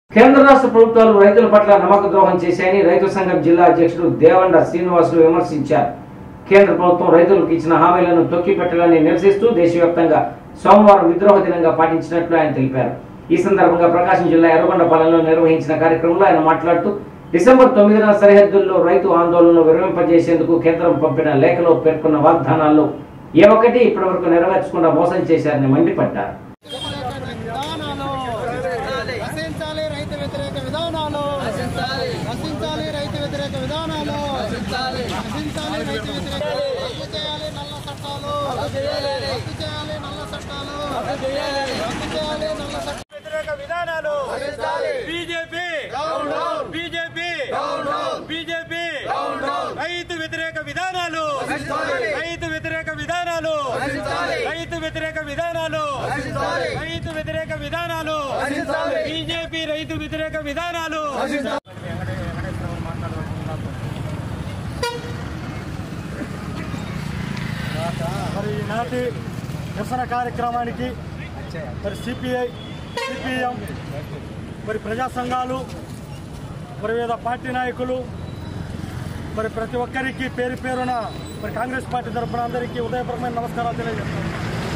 కేంద్ర రాష్ట్ర ప్రభుత్వాలు రైతుల పట్ల నమ్మక ద్రోహం చేశాయని రైతు సంఘం జిల్లా అధ్యక్షుడు దేవండ శ్రీనివాసులు విమర్శించారు కేంద్ర ప్రభుత్వం రైతులకు ఇచ్చిన హామీలను తొక్కిపెట్టాలని నిరసిస్తూ దేశవ్యాప్తంగా సోమవారం విద్రోహ దినంగా పాటించినట్లు ఆయన తెలిపారు ఈ సందర్భంగా ప్రకాశం జిల్లా ఎర్రగొండపాలెంలో నిర్వహించిన కార్యక్రమంలో ఆయన మాట్లాడుతూ డిసెంబర్ తొమ్మిదిన సరిహద్దుల్లో రైతు ఆందోళనను విరమింపజేసేందుకు కేంద్రం పంపిన లేఖలో పేర్కొన్న వాగ్దానాల్లో ఏ ఒక్కటి ఇప్పటివరకు నెరవేర్చకుండా మోసం చేశారని మండిపడ్డారు విధానాలు రచించాలి రైతు వ్యతిరేక విధానాలు రచించాలి రైతు వ్యతిరేక విధానాలు రచించాలి రైతు వ్యతిరేక రద్దు చేయాలి నల్ల చట్టాలు రద్దు చేయాలి నల్ల చట్టాలు రద్దు చేయాలి నల్ల చట్టాలు వ్యతిరేక విధానాలు బీజేపీ బీజేపీ బీజేపీ రైతు వ్యతిరేక విధానాలు రైతు వ్యతిరేక విధానాలు రైతు వ్యతిరేక విధానాలు రైతు వ్యతిరేక విధానాలు బీజేపీ రైతు వ్యతిరేక విధానాలు మరి ఈనాటి నిరసన కార్యక్రమానికి మరి సిపిఐ సిపిఎం మరి ప్రజా సంఘాలు మరి వివిధ పార్టీ నాయకులు మరి ప్రతి ఒక్కరికి పేరు పేరున మరి కాంగ్రెస్ పార్టీ తరఫున అందరికీ ఉదయపరమైన నమస్కారాలు తెలియజేస్తాను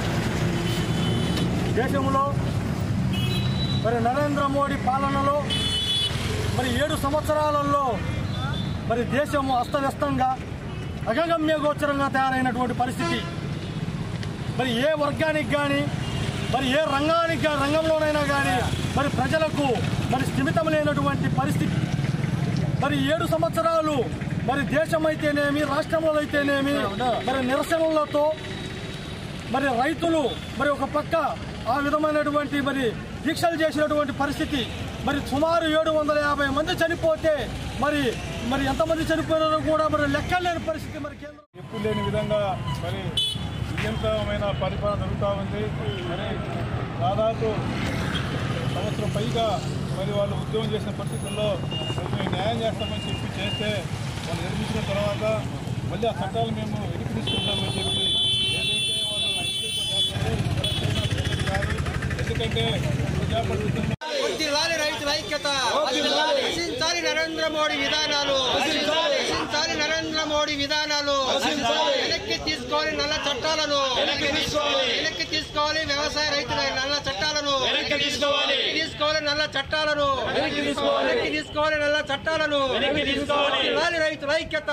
దేశంలో మరి నరేంద్ర మోడీ పాలనలో మరి ఏడు సంవత్సరాలలో మరి దేశము అస్తవ్యస్తంగా అగగమ్య గోచరంగా తయారైనటువంటి పరిస్థితి మరి ఏ వర్గానికి కానీ మరి ఏ రంగానికి గా- రంగంలోనైనా కానీ మరి ప్రజలకు మరి స్థిమితం లేనటువంటి పరిస్థితి మరి ఏడు సంవత్సరాలు మరి దేశం అయితేనేమి రాష్ట్రంలో అయితేనేమి మరి నిరసనలతో మరి రైతులు మరి ఒక పక్క ఆ విధమైనటువంటి మరి దీక్షలు చేసినటువంటి పరిస్థితి మరి సుమారు ఏడు వందల యాభై మంది చనిపోతే మరి మరి ఎంతమంది చనిపోయినారో కూడా మరి లెక్కలేని పరిస్థితి మరి కేంద్రం ఎప్పుడు లేని విధంగా మరి నియంత్రమైన పరిపాలన జరుగుతూ ఉంది మరి దాదాపు సంవత్సరం పైగా మరి వాళ్ళు ఉద్యోగం చేసిన పరిస్థితుల్లో మరి మేము న్యాయం చేస్తామని చెప్పి చేస్తే వాళ్ళు నిర్మించిన తర్వాత మళ్ళీ ఆ చట్టాలు మేము వెనక్కి తీసుకుంటామని చెప్పి ఏదైతే వాళ్ళు చేస్తారో కాదు. ఎందుకంటే ప్రజాప్రతినిధులు వర్ధిల్లాలి రైతుల ఐక్యత రచించాలి నరేంద్ర మోడీ విధానాలు రచించాలి నరేంద్ర మోడీ విధానాలు వెనక్కి తీసుకోవాలి నల్ల చట్టాలను వెనక్కి తీసుకోవాలి వ్యవసాయ రైతుల నల్ల చట్టాలను తీసుకోవాలి తీసుకోవాలి నల్ల చట్టాలను వెనక్కి తీసుకోవాలి నల్ల చట్టాలను వర్ధిల్లాలి రైతుల ఐక్యత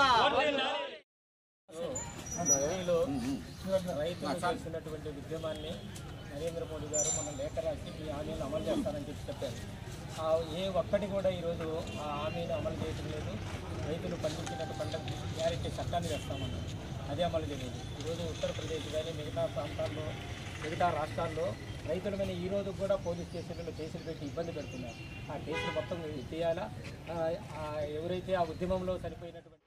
రైతులు చేస్తున్నటువంటి ఉద్యమాన్ని నరేంద్ర మోడీ గారు మన లేఖ రాసి ఈ హామీలను అమలు చేస్తారని చెప్పి చెప్పారు ఆ ఏ ఒక్కటి కూడా ఈరోజు ఆ హామీని అమలు చేయడం లేదు రైతులు పండించినట్టు పంట గ్యారెంటీ చట్టాన్ని చేస్తామన్నారు అదే అమలు చేయలేదు ఈరోజు ఉత్తరప్రదేశ్ కానీ మిగతా ప్రాంతాల్లో మిగతా రాష్ట్రాల్లో రైతుల మీద ఈ రోజు కూడా పోలీస్ స్టేషన్లో కేసులు పెట్టి ఇబ్బంది పెడుతున్నారు ఆ కేసులు మొత్తం తీయాలా ఆ, ఆ ఎవరైతే ఆ ఉద్యమంలో చనిపోయినటువంటి